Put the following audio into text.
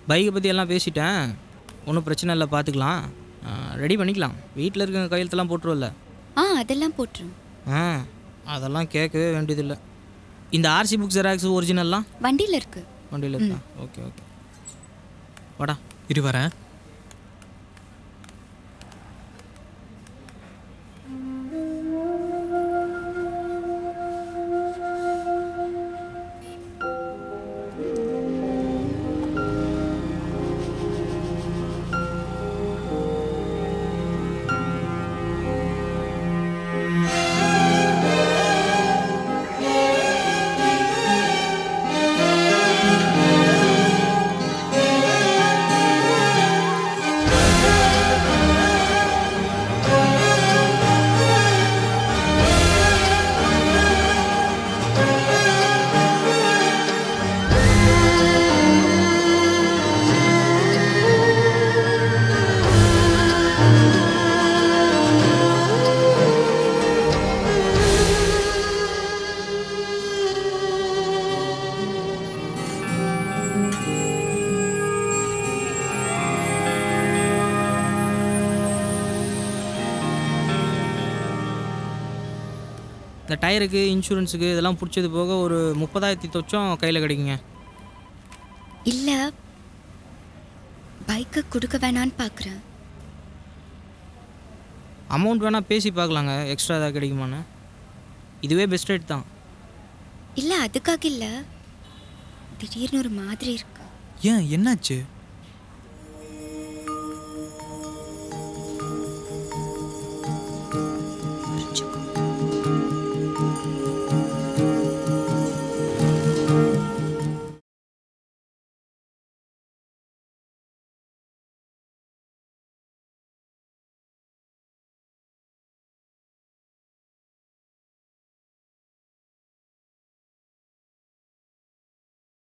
பைக்கை பற்றி எல்லாம் பேசிட்டேன் ஒன்றும் பிரச்சனை இல்லை பார்த்துக்கலாம் ரெடி பண்ணிக்கலாம் வீட்டில் இருக்க கையெழுத்தெல்லாம் போட்டுருவல்ல ஆ அதெல்லாம் போட்டுரும் ஆ அதெல்லாம் கேட்கவே வேண்டியதில்லை இந்த ஆர்சி புக் ஜெராக்ஸ் ஒரிஜினல்லாம் வண்டியில் இருக்கு வண்டியில் இருக்கா ஓகே ஓகே வாடா இரு வரேன் இந்த டயருக்கு இன்சூரன்ஸுக்கு இதெல்லாம் பிடிச்சது போக ஒரு முப்பதாயிரத்தி தொச்சம் கையில் கிடைக்குங்க இல்லை பைக்கை கொடுக்க வேணான்னு பார்க்குறேன் அமௌண்ட் வேணால் பேசி பார்க்கலாங்க எக்ஸ்ட்ரா ஏதாவது கிடைக்குமான்னு இதுவே பெஸ்ட் ரேட் தான் இல்லை அதுக்காக இல்லை திடீர்னு ஒரு மாதிரி இருக்கு ஏன் என்னாச்சு